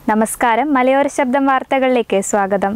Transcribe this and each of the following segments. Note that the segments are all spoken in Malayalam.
നമസ്കാരം മലയോര ശബ്ദം വാർത്തകളിലേക്ക് സ്വാഗതം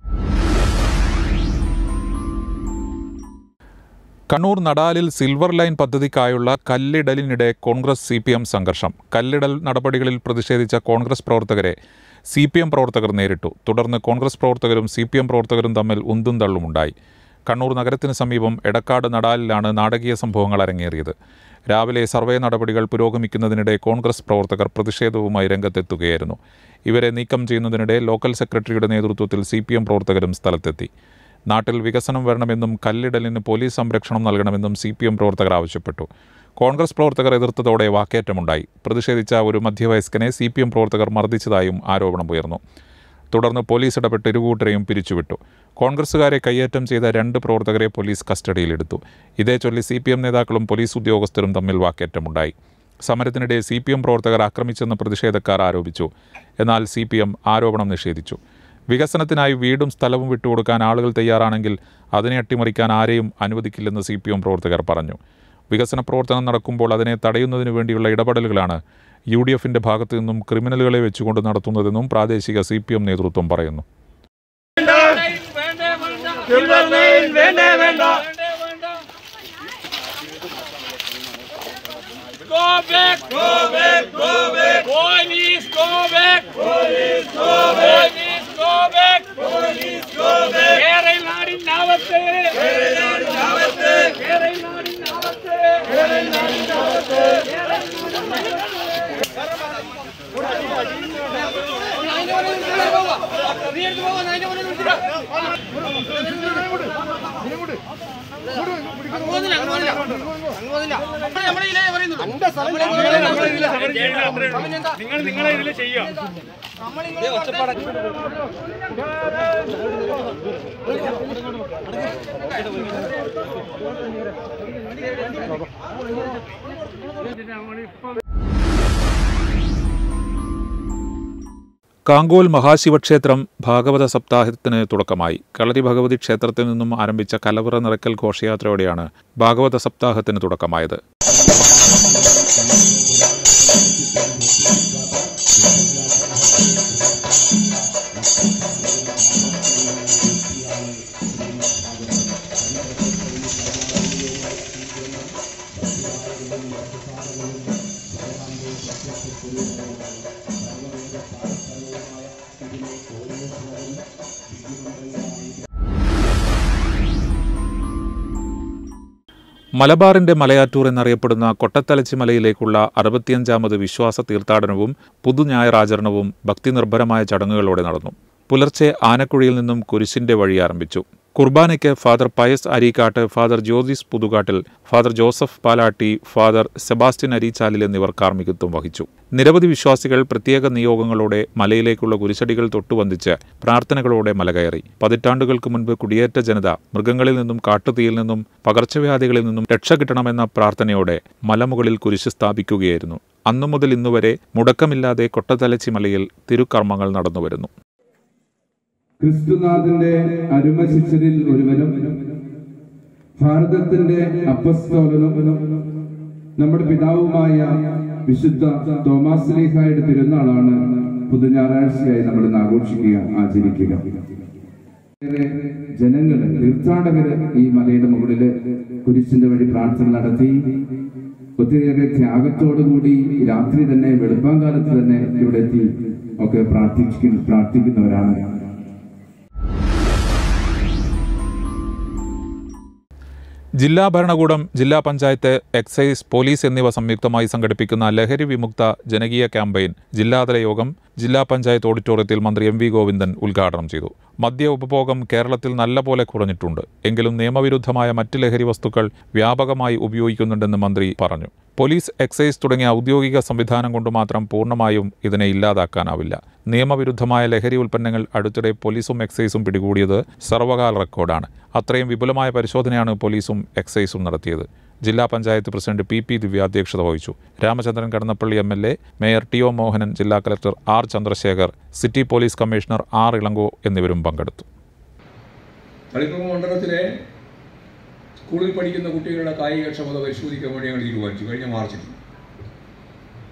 കണ്ണൂർ നടാലിൽ സിൽവർ ലൈൻ പദ്ധതിക്കായുള്ള കല്ലിടലിനിടെ കോൺഗ്രസ് സി പി എം സംഘർഷം കല്ലിടൽ നടപടികളിൽ പ്രതിഷേധിച്ച കോൺഗ്രസ് പ്രവർത്തകരെ സി പി എം പ്രവർത്തകർ നേരിട്ടു തുടർന്ന് കോൺഗ്രസ് പ്രവർത്തകരും സി പി എം പ്രവർത്തകരും തമ്മിൽ ഉന്തും തള്ളുമുണ്ടായി കണ്ണൂർ നഗരത്തിന് സമീപം എടക്കാട് നടാലിലാണ് നാടകീയ സംഭവങ്ങൾ അരങ്ങേറിയത് രാവിലെ സർവേ നടപടികൾ പുരോഗമിക്കുന്നതിനിടെ കോൺഗ്രസ് പ്രവർത്തകർ പ്രതിഷേധവുമായി രംഗത്തെത്തുകയായിരുന്നു ഇവരെ നീക്കം ചെയ്യുന്നതിനിടെ ലോക്കൽ സെക്രട്ടറിയുടെ നേതൃത്വത്തിൽ സി പി എം പ്രവർത്തകരും സ്ഥലത്തെത്തി നാട്ടിൽ വികസനം വരണമെന്നും കല്ലിടലിന് പോലീസ് സംരക്ഷണം നൽകണമെന്നും സി പി എം പ്രവർത്തകർ ആവശ്യപ്പെട്ടു കോൺഗ്രസ് പ്രവർത്തകർ എതിർത്തതോടെ വാക്കേറ്റമുണ്ടായി പ്രതിഷേധിച്ച ഒരു മധ്യവയസ്കനെ സി പി എം പ്രവർത്തകർ മർദ്ദിച്ചതായും ആരോപണം ഉയർന്നു തുടർന്ന് പോലീസ് ഇടപെട്ട് ഇരുകൂട്ടരെയും പിരിച്ചുവിട്ടു കോൺഗ്രസുകാരെ കയ്യേറ്റം ചെയ്ത രണ്ട് പ്രവർത്തകരെ പോലീസ് കസ്റ്റഡിയിലെടുത്തു ഇതേ ചൊല്ലി സി പി എം നേതാക്കളും പോലീസ് ഉദ്യോഗസ്ഥരും തമ്മിൽ വാക്കേറ്റമുണ്ടായി സമരത്തിനിടെ സി പി എം പ്രവർത്തകർ ആക്രമിച്ചെന്ന് പ്രതിഷേധക്കാർ ആരോപിച്ചു എന്നാൽ സി പി എം ആരോപണം നിഷേധിച്ചു വികസനത്തിനായി വീടും സ്ഥലവും വിട്ടുകൊടുക്കാൻ ആളുകൾ തയ്യാറാണെങ്കിൽ അതിനെ അട്ടിമറിക്കാൻ ആരെയും അനുവദിക്കില്ലെന്ന് സി പി എം പ്രവർത്തകർ പറഞ്ഞു വികസന പ്രവർത്തനം നടക്കുമ്പോൾ അതിനെ തടയുന്നതിനു വേണ്ടിയുള്ള ഇടപെടലുകളാണ് യു ഡി എഫിൻ്റെ ഭാഗത്തു നിന്നും ക്രിമിനലുകളെ വെച്ചുകൊണ്ട് നടത്തുന്നതെന്നും പ്രാദേശിക സി പി എം നേതൃത്വം പറയുന്നു സിൽവർ ലൈൻ വേണ്ടേ വേണ്ട Go back! Go back! Go back! Police, go back! Police, go back! Police, go back! Police, go back! കേരളനാടിനകത്ത് കേരളനാടിനകത്ത് കേരളനാടിനകത്ത് കേരളനാടിനകത്ത് നിങ്ങൾ നിങ്ങളെ ഇതിൽ ചെയ്യാം കാങ്കോൽ മഹാശിവക്ഷേത്രം ഭാഗവത സപ്താഹത്തിന് തുടക്കമായി കളരി ഭഗവതി ക്ഷേത്രത്തിൽ നിന്നും ആരംഭിച്ച കലവറ നിറക്കൽ ഘോഷയാത്രയോടെയാണ് ഭാഗവത സപ്താഹത്തിന് തുടക്കമായത് മലബാറിന്റെ മലയാറ്റൂർ എന്നറിയപ്പെടുന്ന കൊട്ടത്തലച്ചി മലയിലേക്കുള്ള അറുപത്തിയഞ്ചാമത് വിശ്വാസ തീർത്ഥാടനവും പുതുഞായറാചരണവും ഭക്തിനിർഭരമായ ചടങ്ങുകളോടെ നടന്നു പുലർച്ചെ ആനക്കുഴിയിൽ നിന്നും കുരിശിന്റെ വഴി ആരംഭിച്ചു കുർബാനയ്ക്ക് father Pius Areekkattu father Jyothis Puthukattil father Joseph Palatty father Sebastian Areechalil എന്നിവർ കാർമ്മികത്വം വഹിച്ചു നിരവധി വിശ്വാസികൾ പ്രത്യേക നിയോഗങ്ങളോടെ മലയിലേക്കുള്ള കുരിശടികൾ തൊട്ടുവന്ദിച്ച് പ്രാർത്ഥനകളോടെ മലകയറി പതിറ്റാണ്ടുകൾക്ക് മുൻപ് കുടിയേറ്റ ജനത മൃഗങ്ങളിൽ നിന്നും കാട്ടുതീയിൽ നിന്നും പകർച്ചവ്യാധികളിൽ നിന്നും രക്ഷ കിട്ടണമെന്ന പ്രാർത്ഥനയോടെ മലമുകളിൽ കുരിശ് സ്ഥാപിക്കുകയായിരുന്നു അന്നു മുതൽ ഇന്നുവരെ മുടക്കമില്ലാതെ കൊട്ടത്തലച്ചി മലയിൽ തിരുക്കർമ്മങ്ങൾ നടന്നുവരുന്നു ക്രിസ്തുനാഥന്റെ അരുമ ശിഷ്യരിൽ ഒരുവനും ഭാരതത്തിന്റെ അപ്പസ്തോലനും നമ്മുടെ പിതാവുമായ വിശുദ്ധ തോമാസ് ലീഹായുടെ തിരുനാളാണ് പുതു ഞായറാഴ്ചയായി നമ്മൾ ഇന്ന് ആഘോഷിക്കുക ആചരിക്കുക ഏറെ ജനങ്ങള് തീർത്ഥാടകര് ഈ മലയുടെ മുകളില് കുരിശിന്റെ വഴി പ്രാർത്ഥന നടത്തി ഒത്തിരിയേറെ ത്യാഗത്തോടുകൂടി രാത്രി തന്നെ വെളുപ്പാങ്കാലത്ത് തന്നെ ഇവിടെ എത്തി ഒക്കെ പ്രാർത്ഥിക്കുന്ന പ്രാർത്ഥിക്കുന്നവരാണ് ജില്ലാ ഭരണകൂടം ജില്ലാ പഞ്ചായത്ത് എക്സൈസ് പോലീസ് എന്നിവ സംയുക്തമായി സംഘടിപ്പിക്കുന്ന ലഹരി വിമുക്ത ജനകീയ ക്യാമ്പയിൻ ജില്ലാതല യോഗം ജില്ലാ പഞ്ചായത്ത് ഓഡിറ്റോറിയത്തിൽ മന്ത്രി എം വി ഗോവിന്ദൻ ഉദ്ഘാടനം ചെയ്തു മദ്യ ഉപഭോഗം കേരളത്തിൽ നല്ലപോലെ കുറഞ്ഞിട്ടുണ്ട് എങ്കിലും നിയമവിരുദ്ധമായ മറ്റ് ലഹരി വസ്തുക്കൾ വ്യാപകമായി ഉപയോഗിക്കുന്നുണ്ടെന്ന് മന്ത്രി പറഞ്ഞു പോലീസ് എക്സൈസ് തുടങ്ങിയ ഔദ്യോഗിക സംവിധാനം കൊണ്ട് മാത്രം പൂർണ്ണമായും ഇതിനെ ഇല്ലാതാക്കാനാവില്ല നിയമവിരുദ്ധമായ ലഹരി ഉൽപ്പന്നങ്ങൾ അടുത്തിടെ പോലീസും എക്സൈസും പിടികൂടിയത് സർവകാല റെക്കോർഡാണ് അത്രയും വിപുലമായ പരിശോധനയാണ് പോലീസും എക്സൈസും നടത്തിയത് ജില്ലാ panchayat president P P Divya അധ്യക്ഷത വഹിച്ചു Ramachandran Kadannappally M L A mayor T O Mohanan ജില്ലാ collector R Chandrasekhar city police commissioner R Ilango എന്നിവരും പങ്കെടുത്തു തളിപ്പുറം മണ്ഡലത്തിലെ സ്കൂളിൽ പഠിക്കുന്ന കുട്ടികളുടെ കായികക്ഷമത പരിശോധിക്കാൻ വേണ്ടി ഞങ്ങൾ തീരുമാനിച്ചു കഴിഞ്ഞ മാർച്ചിൽ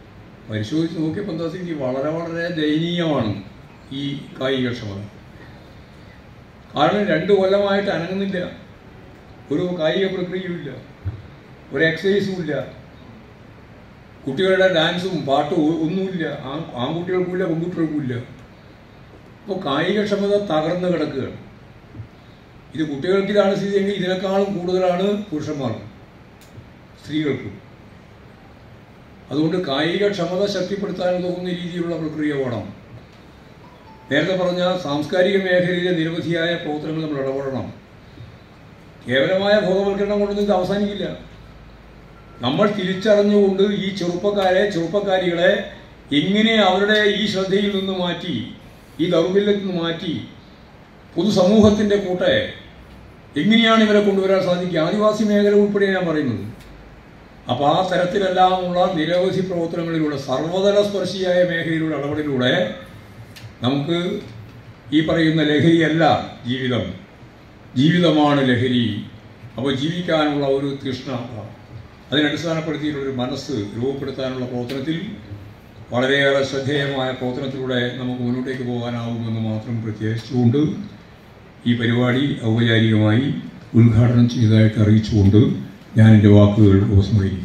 പരിശോധിച്ച് നോക്കിയപ്പോൾ എന്താ സ്ഥിതി വളരെ വളരെ ദയനീയമാണ് ഈ കായികക്ഷമത കാരണം രണ്ട് കൊല്ലമായിട്ട് അനങ്ങുന്നില്ല ഒരു കായിക പ്രക്രിയയുമില്ല ഒരു എക്സസൈസും ഇല്ല കുട്ടികളുടെ ഡാൻസും പാട്ടും ഒ- ഒന്നുമില്ല ആ- ആൺകുട്ടികൾക്കുമില്ല പെൺകുട്ടികൾക്കുമില്ല അപ്പോൾ കായികക്ഷമത തകർന്നു കിടക്കുകയാണ് ഇത് കുട്ടികൾക്ക് ഇതാണ് സ്ഥിതിയെങ്കിൽ ഇതിനേക്കാളും കൂടുതലാണ് പുരുഷന്മാർക്ക് സ്ത്രീകൾക്കും അതുകൊണ്ട് കായികക്ഷമത ശക്തിപ്പെടുത്താൻ ഉതകുന്ന രീതിയിലുള്ള പ്രക്രിയ വേണം നേരത്തെ പറഞ്ഞ സാംസ്കാരിക മേഖലയിലെ നിരവധിയായ പ്രവർത്തനങ്ങൾ നമ്മൾ ഇടപെടണം കേവലമായ ബോധവൽക്കരണം കൊണ്ടൊന്നും ഇത് അവസാനിക്കില്ല നമ്മൾ തിരിച്ചറിഞ്ഞുകൊണ്ട് ഈ ചെറുപ്പക്കാരെ ചെറുപ്പക്കാരികളെ എങ്ങനെ അവരുടെ ഈ ശ്രദ്ധയിൽ നിന്ന് മാറ്റി ഈ ദൗർബല്യത്തിൽ നിന്ന് മാറ്റി പൊതുസമൂഹത്തിന്റെ കൂട്ടെ എങ്ങനെയാണ് ഇവരെ കൊണ്ടുവരാൻ സാധിക്കുക ആദിവാസി മേഖല ഉൾപ്പെടെ ഞാൻ പറയുന്നത് അപ്പോൾ ആ തരത്തിലെല്ലാമുള്ള നിരവധി പ്രവർത്തനങ്ങളിലൂടെ സർവതല സ്പർശിയായ മേഖലയിലൂടെ ഇടപെടലിലൂടെ നമുക്ക് ഈ പറയുന്ന ലഹരിയല്ല ജീവിതം ജീവിതമാണ് ലഹരി അപ്പോൾ ജീവിക്കാനുള്ള ഒരു തൃഷ്ണ അതിനടിസ്ഥാനപ്പെടുത്തിയിട്ടുള്ളൊരു മനസ്സ് രൂപപ്പെടുത്താനുള്ള പ്രവർത്തനത്തിൽ വളരെയേറെ ശ്രദ്ധേയമായ പ്രവർത്തനത്തിലൂടെ നമുക്ക് മുന്നോട്ടേക്ക് പോകാനാവുമെന്ന് മാത്രം പ്രത്യേകിച്ചുകൊണ്ട് ഈ പരിപാടി ഔപചാരികമായി ഉദ്ഘാടനം ചെയ്തതായിട്ട് അറിയിച്ചുകൊണ്ട് ഞാൻ എൻ്റെ വാക്കുകൾ ഉപസംഹരിക്കും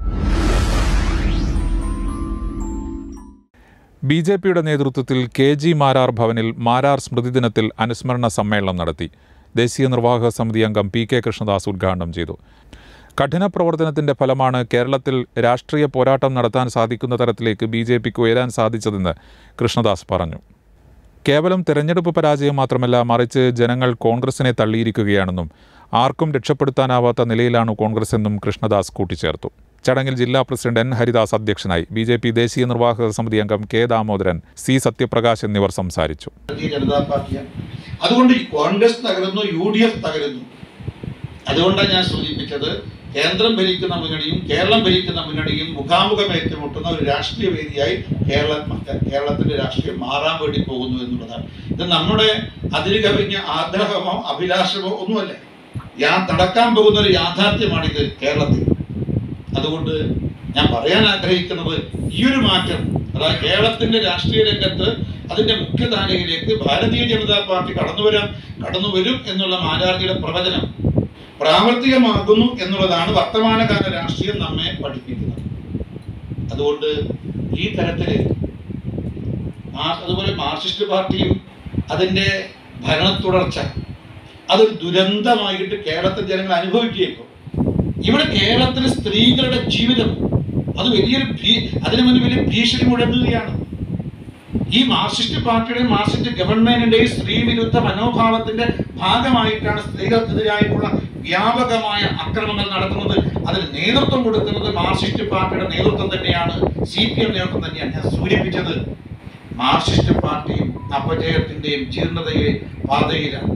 ബി ജെ പിയുടെ നേതൃത്വത്തിൽ കെ ജി മാരാർ ഭവനിൽ മാരാർ സ്മൃതിദിനത്തിൽ അനുസ്മരണ സമ്മേളനം നടത്തി ദേശീയ നിർവാഹക സമിതി അംഗം പി കെ കൃഷ്ണദാസ് ഉദ്ഘാടനം ചെയ്തു കഠിന പ്രവർത്തനത്തിന്റെ ഫലമാണ് കേരളത്തിൽ രാഷ്ട്രീയ പോരാട്ടം നടത്താൻ സാധിക്കുന്ന തരത്തിലേക്ക് ബി ജെ പിക്ക് ഉയരാൻ സാധിച്ചതെന്ന് കൃഷ്ണദാസ് പറഞ്ഞു കേവലം തെരഞ്ഞെടുപ്പ് പരാജയം മാത്രമല്ല മറിച്ച് ജനങ്ങൾ കോൺഗ്രസിനെ തള്ളിയിരിക്കുകയാണെന്നും ആർക്കും രക്ഷപ്പെടുത്താനാവാത്ത നിലയിലാണ് കോൺഗ്രസ് എന്നും കൃഷ്ണദാസ് കൂട്ടിച്ചേർത്തു ചടങ്ങിൽ ജില്ലാ പ്രസിഡന്റ് എൻ ഹരിദാസ് അധ്യക്ഷനായി ബി ജെ പി ദേശീയ നിർവാഹക സമിതി അംഗം കെ ദാമോദരൻ സി സത്യപ്രകാശ് എന്നിവർ സംസാരിച്ചു ഭാരതീയ ജനതാ പാർട്ടിയാണ് അതുകൊണ്ട് ഈ കോൺഗ്രസ് തകരുന്നു യു ഡി എഫ് തകരുന്നു അതുകൊണ്ടാണ് ഞാൻ സൂചിപ്പിച്ചത് കേന്ദ്രം ഭരിക്കുന്ന മുന്നണിയും കേരളം ഭരിക്കുന്ന മുന്നണിയും മുഖാമുഖം ഏറ്റുമുട്ടുന്ന ഒരു രാഷ്ട്രീയ വേദിയായി കേരള കേരളത്തിന്റെ രാഷ്ട്രീയം മാറാൻ വേണ്ടി പോകുന്നു എന്നുള്ളതാണ് ഇത് നമ്മുടെ അതിര് കവിഞ്ഞ ആഗ്രഹമോ അഭിലാഷമോ ഒന്നുമല്ല യാ നടക്കാൻ പോകുന്ന ഒരു യാഥാർത്ഥ്യമാണിത് കേരളത്തിൽ അതുകൊണ്ട് ഞാൻ പറയാൻ ആഗ്രഹിക്കുന്നത് ഈ ഒരു മാറ്റം അതായത് കേരളത്തിന്റെ രാഷ്ട്രീയ രംഗത്ത് അതിന്റെ മുഖ്യധാരയിലേക്ക് ഭാരതീയ ജനതാ പാർട്ടി കടന്നു വരാം കടന്നു വരും എന്നുള്ള മാരാർജിയുടെ പ്രവചനം പ്രാവർത്തികമാകുന്നു എന്നുള്ളതാണ് വർത്തമാനകാല രാഷ്ട്രീയം നമ്മെ പഠിപ്പിക്കുന്നത് അതുകൊണ്ട് ഈ തരത്തില് മാ- അതുപോലെ മാർക്സിസ്റ്റ് പാർട്ടിയും അതിന്റെ ഭരണ തുടർച്ച അതൊരു ദുരന്തമായിട്ട് കേരളത്തിലെ ജനങ്ങൾ അനുഭവിക്കുകയും ഇവിടെ കേരളത്തിലെ സ്ത്രീകളുടെ ജീവിതം അത് വലിയൊരു ഭീ അതിനു മുന്നിൽ വലിയ ഭീഷണി മുഴങ്ങുകയാണ് ഈ മാർക്സിസ്റ്റ് പാർട്ടിയുടെയും മാർക്സിസ്റ്റ് ഗവൺമെന്റിന്റെയും സ്ത്രീ വിരുദ്ധ മനോഭാവത്തിന്റെ ഭാഗമായിട്ടാണ് സ്ത്രീകൾക്കെതിരായിട്ടുള്ള വ്യാപകമായ അക്രമങ്ങൾ നടത്തുന്നത് അതിന് നേതൃത്വം കൊടുക്കുന്നത് മാർക്സിസ്റ്റ് പാർട്ടിയുടെ നേതൃത്വം തന്നെയാണ് സി പി എം നേതൃത്വം തന്നെയാണ് ഞാൻ സൂചിപ്പിച്ചത് മാർക്സിസ്റ്റ് പാർട്ടിയും അപജയത്തിന്റെയും ജീർണതയെ പാതയിലാണ്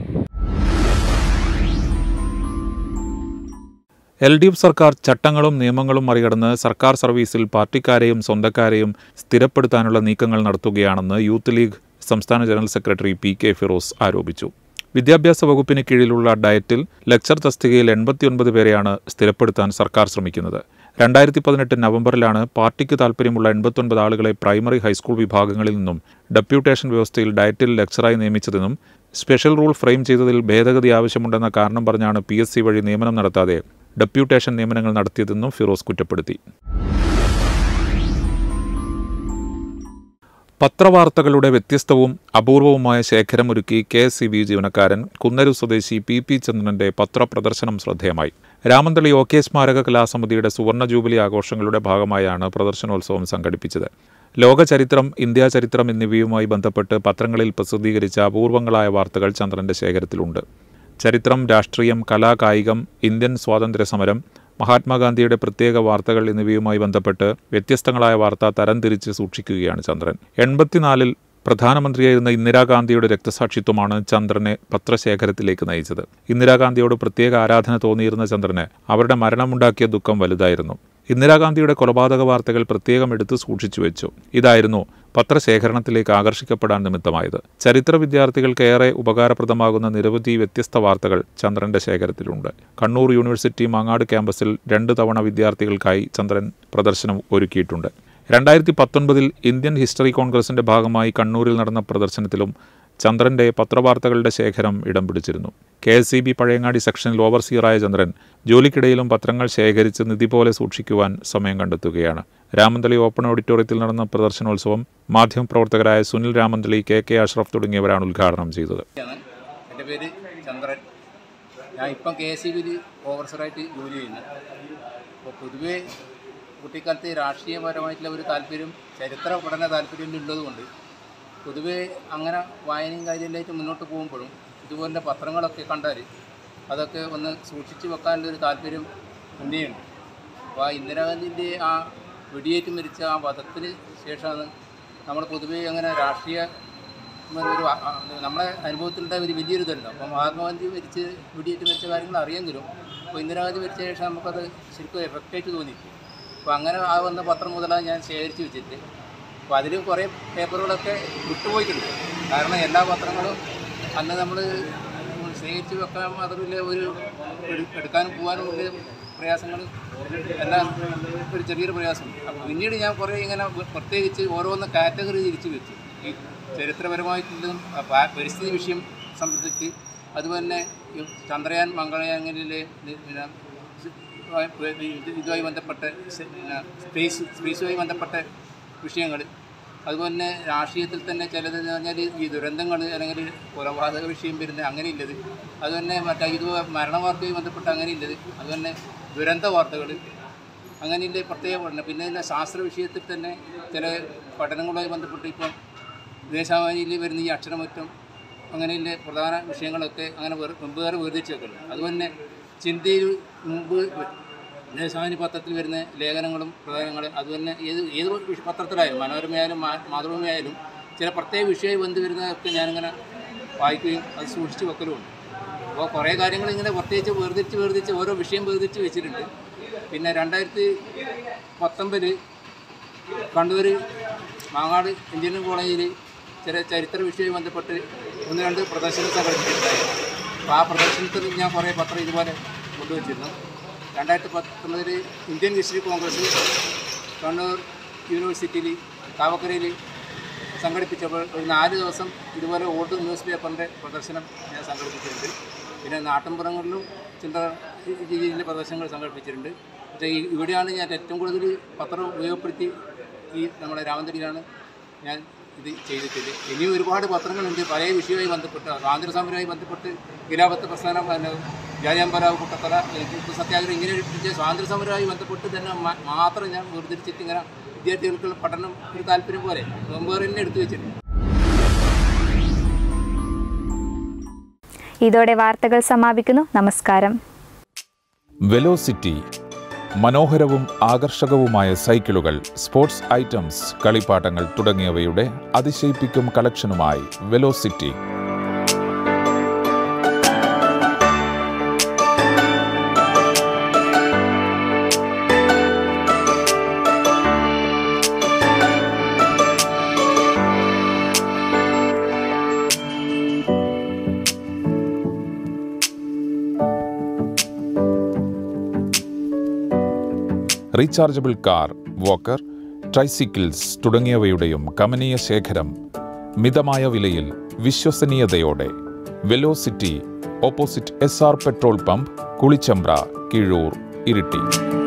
എൽ ഡി എഫ് സർക്കാർ ചട്ടങ്ങളും നിയമങ്ങളും മറികടന്ന് സർക്കാർ സർവീസിൽ പാർട്ടിക്കാരെയും സ്വന്തക്കാരെയും സ്ഥിരപ്പെടുത്താനുള്ള നീക്കങ്ങൾ നടത്തുകയാണെന്ന് യൂത്ത് ലീഗ് സംസ്ഥാന general secretary P K Firoz ആരോപിച്ചു വിദ്യാഭ്യാസ വകുപ്പിന് കീഴിലുള്ള ഡയറ്റിൽ ലെക്ചർ തസ്തികയിൽ എൺപത്തിയൊൻപത് പേരെയാണ് സ്ഥിരപ്പെടുത്താൻ സർക്കാർ ശ്രമിക്കുന്നത് രണ്ടായിരത്തി പതിനെട്ട് നവംബറിലാണ് പാർട്ടിക്ക് താൽപ്പര്യമുള്ള എൺപത്തൊൻപത് ആളുകളെ പ്രൈമറി ഹൈസ്കൂൾ വിഭാഗങ്ങളിൽ നിന്നും ഡെപ്യൂട്ടേഷൻ വ്യവസ്ഥയിൽ ഡയറ്റിൽ ലെക്ചറായി നിയമിച്ചതെന്നും സ്പെഷ്യൽ റൂൾ ഫ്രെയിം ചെയ്തതിൽ ഭേദഗതി ആവശ്യമുണ്ടെന്ന കാരണം പറഞ്ഞാണ് പി എസ് സി വഴി നിയമനം നടത്താതെ ഡെപ്യൂട്ടേഷൻ നിയമനങ്ങൾ നടത്തിയതെന്നും ഫിറോസ് കുറ്റപ്പെടുത്തി പത്രവാർത്തകളുടെ വ്യത്യസ്തവും അപൂർവവുമായ ശേഖരമൊരുക്കി കെ എസ് സി ബി ജീവനക്കാരൻ കുന്നരു സ്വദേശി പി പി ചന്ദ്രന്റെ പത്രപ്രദർശനം ശ്രദ്ധേയമായി രാമന്തളി ഒ കെ സ്മാരക കലാസമിതിയുടെ സുവർണ ജൂബിലി ആഘോഷങ്ങളുടെ ഭാഗമായാണ് പ്രദർശനോത്സവം സംഘടിപ്പിച്ചത് ലോക ചരിത്രം ഇന്ത്യാ ചരിത്രം എന്നിവയുമായി ബന്ധപ്പെട്ട് പത്രങ്ങളിൽ പ്രസിദ്ധീകരിച്ച അപൂർവങ്ങളായ വാർത്തകൾ ചന്ദ്രന്റെ ശേഖരത്തിലുണ്ട് ചരിത്രം രാഷ്ട്രീയം കലാ കായികം ഇന്ത്യൻ സ്വാതന്ത്ര്യ സമരം മഹാത്മാഗാന്ധിയുടെ പ്രത്യേക വാർത്തകൾ എന്നിവയുമായി ബന്ധപ്പെട്ട് വ്യത്യസ്തങ്ങളായ വാർത്ത തരംതിരിച്ച് സൂക്ഷിക്കുകയാണ് ചന്ദ്രൻ എൺപത്തിനാലിൽ പ്രധാനമന്ത്രിയായിരുന്ന ഇന്ദിരാഗാന്ധിയുടെ രക്തസാക്ഷിത്വമാണ് ചന്ദ്രനെ പത്രശേഖരത്തിലേക്ക് നയിച്ചത് ഇന്ദിരാഗാന്ധിയോട് പ്രത്യേക ആരാധന തോന്നിയിരുന്ന ചന്ദ്രന് അവരുടെ മരണമുണ്ടാക്കിയ ദുഃഖം വലുതായിരുന്നു ഇന്ദിരാഗാന്ധിയുടെ കൊലപാതക വാർത്തകൾ പ്രത്യേകം എടുത്തു സൂക്ഷിച്ചു വെച്ചു ഇതായിരുന്നു പത്രശേഖരണത്തിലേക്ക് ആകർഷിക്കപ്പെടാൻ നിമിത്തമായത് ചരിത്ര വിദ്യാർത്ഥികൾക്ക് ഏറെ ഉപകാരപ്രദമാകുന്ന നിരവധി വ്യത്യസ്ത വാർത്തകൾ ചന്ദ്രന്റെ ശേഖരത്തിലുണ്ട് കണ്ണൂർ യൂണിവേഴ്സിറ്റി മാങ്ങാട് ക്യാമ്പസിൽ രണ്ട് തവണ വിദ്യാർത്ഥികൾക്കായി ചന്ദ്രൻ പ്രദർശനം ഒരുക്കിയിട്ടുണ്ട് രണ്ടായിരത്തി പത്തൊൻപതിൽ ഇന്ത്യൻ ഹിസ്റ്ററി കോൺഗ്രസിന്റെ ഭാഗമായി കണ്ണൂരിൽ നടന്ന പ്രദർശനത്തിലും ചന്ദ്രന്റെ പത്രവാർത്തകളുടെ ശേഖരം ഇടം പിടിച്ചിരുന്നു K S C B Pazhayangadi സെക്ഷനിൽ ഓവർസിയറായ ചന്ദ്രൻ ജോലിക്കിടയിലും പത്രങ്ങൾ ശേഖരിച്ച് നിധി പോലെ സൂക്ഷിക്കുവാൻ സമയം കണ്ടെത്തുകയാണ് രാമന്തളി ഓപ്പൺ ഓഡിറ്റോറിയത്തിൽ നടന്ന പ്രദർശനോത്സവം മാധ്യമപ്രവർത്തകരായ സുനിൽ രാമന്തളി കെ കെ അഷ്റഫ് തുടങ്ങിയവരാണ് ഉദ്ഘാടനം ചെയ്തത് ആണ് എൻ്റെ പേര് ചന്ദ്രൻ ഞാൻ ഇപ്പം കെ എസ് സി ബിയിൽ ഓവർസറായിട്ട് ജോലി ചെയ്യുന്നു അപ്പോൾ പൊതുവേ കുട്ടിക്കാലത്ത് രാഷ്ട്രീയപരമായിട്ടുള്ള ഒരു താല്പര്യം ചരിത്ര പഠന താല്പര്യം ഉള്ളതുകൊണ്ട് പൊതുവേ അങ്ങനെ വായനയും കാര്യമെല്ലായിട്ട് മുന്നോട്ട് പോകുമ്പോഴും ഇതുപോലെ പത്രങ്ങളൊക്കെ കണ്ടാൽ അതൊക്കെ ഒന്ന് സൂക്ഷിച്ചു വെക്കാനുള്ള ഒരു താല്പര്യം തന്നെയുണ്ട് അപ്പോൾ ആ ഇന്ദിരാഗാന്ധിൻ്റെ ആ വെടിയേറ്റ് മരിച്ച ആ വധത്തിന് ശേഷമാണ് നമ്മൾ പൊതുവേ അങ്ങനെ രാഷ്ട്രീയ ഒരു ആ- ആ- നമ്മളെ അനുഭവത്തിലുണ്ടായ ഒരു വലിയൊരു ഇതല്ല അപ്പോൾ മഹാത്മാഗാന്ധി മരിച്ച് വെടിയേറ്റ് മരിച്ച കാര്യങ്ങൾ അറിയെങ്കിലും അപ്പോൾ ഇന്ദിരാഗാന്ധി മരിച്ച ശേഷം നമുക്കത് ശരിക്കും എഫക്റ്റായിട്ട് തോന്നിയിട്ടു അപ്പോൾ അങ്ങനെ ആ വന്ന പത്രം മുതലാണ് ഞാൻ ശേഖരിച്ച് വെച്ചിട്ട് അപ്പോൾ അതിൽ കുറേ പേപ്പറുകളൊക്കെ വിട്ടുപോയിട്ടുണ്ട് കാരണം എല്ലാ പത്രങ്ങളും അന്ന് നമ്മൾ ശേഖരിച്ച് വെക്കാൻ മാത്രമില്ല ഒരു എടു- എടുക്കാനും പോകാനും വലിയ പ്രയാസങ്ങൾ എല്ലാം ഒരു ചെറിയൊരു പ്രയാസം അപ്പോൾ പിന്നീട് ഞാൻ കുറേ ഇങ്ങനെ പ്രത്യേകിച്ച് ഓരോന്ന് കാറ്റഗറി തിരിച്ച് വെച്ചു ഈ ചരിത്രപരമായിട്ടുള്ളതും ആ പാ- പരിസ്ഥിതി വിഷയം സംബന്ധിച്ച് അതുപോലെ ഈ ചന്ദ്രയാൻ മംഗളയാനിലെ പിന്നെ ഇത് ഇതുമായി ബന്ധപ്പെട്ട സ- പിന്നെ സ്പേസ് സ്പേസുമായി ബന്ധപ്പെട്ട വിഷയങ്ങൾ അതുപോലെ തന്നെ രാഷ്ട്രീയത്തിൽ തന്നെ ചിലത് എന്ന് പറഞ്ഞാൽ ഈ ദുരന്തങ്ങൾ അല്ലെങ്കിൽ കൊലപാതക വിഷയം വരുന്നത് അങ്ങനെയില്ലത് അതുതന്നെ മറ്റേ ഇത് മരണവാർത്തയുമായി ബന്ധപ്പെട്ട് അങ്ങനെയില്ലത് അതുതന്നെ ദുരന്ത വാർത്തകൾ അങ്ങനെയില്ല പ്രത്യേക പഠനം പിന്നെ ഇതിൻ്റെ ശാസ്ത്ര വിഷയത്തിൽ തന്നെ ചില പഠനങ്ങളുമായി ബന്ധപ്പെട്ട് ഇപ്പം ദേശാഭിമാനിയിൽ വരുന്ന ഈ അക്ഷരമറ്റം അങ്ങനെയുള്ള പ്രധാന വിഷയങ്ങളൊക്കെ അങ്ങനെ വേറെ വെമ്പേറെ വേർതിരിച്ച് വെക്കുന്നു അതുപോലെ ചിന്തയിൽ മുമ്പ് ദേശാഭിമാനി പത്രത്തിൽ വരുന്ന ലേഖനങ്ങളും പ്രധാനങ്ങളും അതുതന്നെ ഏത് ഏത് വിഷ- പത്രത്തിലായാലും മനോരമയായാലും മാ- മാതൃഭൂമിയായാലും ചില പ്രത്യേക വിഷയമായി ബന്ധം വരുന്നതൊക്കെ ഞാനിങ്ങനെ വായിക്കുകയും അത് സൂക്ഷിച്ച് വെക്കലുമുണ്ട് അപ്പോൾ കുറേ കാര്യങ്ങൾ ഇങ്ങനെ പ്രത്യേകിച്ച് വേർതിരിച്ച് വേർതിരിച്ച് ഓരോ വിഷയം വേർതിരിച്ച് വെച്ചിട്ടുണ്ട് പിന്നെ രണ്ടായിരത്തി പത്തൊമ്പതിൽ കണ്ണൂർ മാങ്ങാട് എഞ്ചിനീയറിംഗ് കോളേജിൽ ചില ചരിത്ര വിഷയവുമായി ബന്ധപ്പെട്ട് ഒന്ന് രണ്ട് പ്രദർശനം സംഘടിപ്പിച്ചിട്ടുണ്ടായി അപ്പോൾ ആ പ്രദർശനത്തിൽ ഞാൻ കുറേ പത്രം ഇതുപോലെ കൊണ്ടുവച്ചിരുന്നു രണ്ടായിരത്തി പത്തൊമ്പതിൽ ഇന്ത്യൻ ഹിസ്റ്ററി കോൺഗ്രസ് കണ്ണൂർ യൂണിവേഴ്സിറ്റിയിൽ കാവക്കരയിൽ സംഘടിപ്പിച്ചപ്പോൾ ഒരു നാല് ദിവസം ഇതുപോലെ ഓൾഡ് ന്യൂസ് പേപ്പറിൻ്റെ പ്രദർശനം ഞാൻ സംഘടിപ്പിച്ചിട്ടുണ്ട് പിന്നെ നാട്ടിൻപുറങ്ങളിലും ചില്ലറ രീതിയിലെ പ്രദർശനങ്ങൾ സംഘടിപ്പിച്ചിട്ടുണ്ട് പക്ഷേ ഈ- ഇവിടെയാണ് ഞാൻ ഏറ്റവും കൂടുതൽ പത്രം ഉപയോഗപ്പെടുത്തി ഈ നമ്മുടെ രാമന്തരിയിലാണ് ഞാൻ ഇത് ചെയ്തിട്ടുള്ളത് ഇനിയും ഒരുപാട് പത്രങ്ങളുണ്ട് പല വിഷയവുമായി ബന്ധപ്പെട്ട് സ്വാതന്ത്ര്യ സമരവുമായി ബന്ധപ്പെട്ട് ഖിലാഫത്ത് പ്രസ്ഥാനം പിന്നെ ജാലിയമ്പലാവ് കുട്ടത്തല ഉപ്പ് സത്യാഗ്രഹം ഇങ്ങനെ ഒരു സ്വാതന്ത്ര്യ സമരവുമായി ബന്ധപ്പെട്ട് തന്നെ മ- മാത്രം ഞാൻ വേർതിരിച്ചിട്ട് ഇങ്ങനെ വിദ്യാർത്ഥികൾക്ക് പഠനം ഒരു താല്പര്യം പോലെ മുമ്പേറെ തന്നെ എടുത്തു വെച്ചിട്ടുണ്ട് ഇതോടെ വാർത്തകൾ സമാപിക്കുന്നു നമസ്കാരം വെലോസിറ്റി മനോഹരവും ആകർഷകവുമായ സൈക്കിളുകൾ സ്പോർട്സ് ഐറ്റംസ് കളിപ്പാട്ടങ്ങൾ തുടങ്ങിയവയുടെ അതിശയിപ്പിക്കും കളക്ഷനുമായി velocity rechargeable car walker tricycles തുടങ്ങിയവയുടെയും കമനീയ ശേഖരം മിതമായ വിലയിൽ വിശ്വസനീയതയോടെ velocity opposite S R petrol pump Kulichambra Keezhur Iritty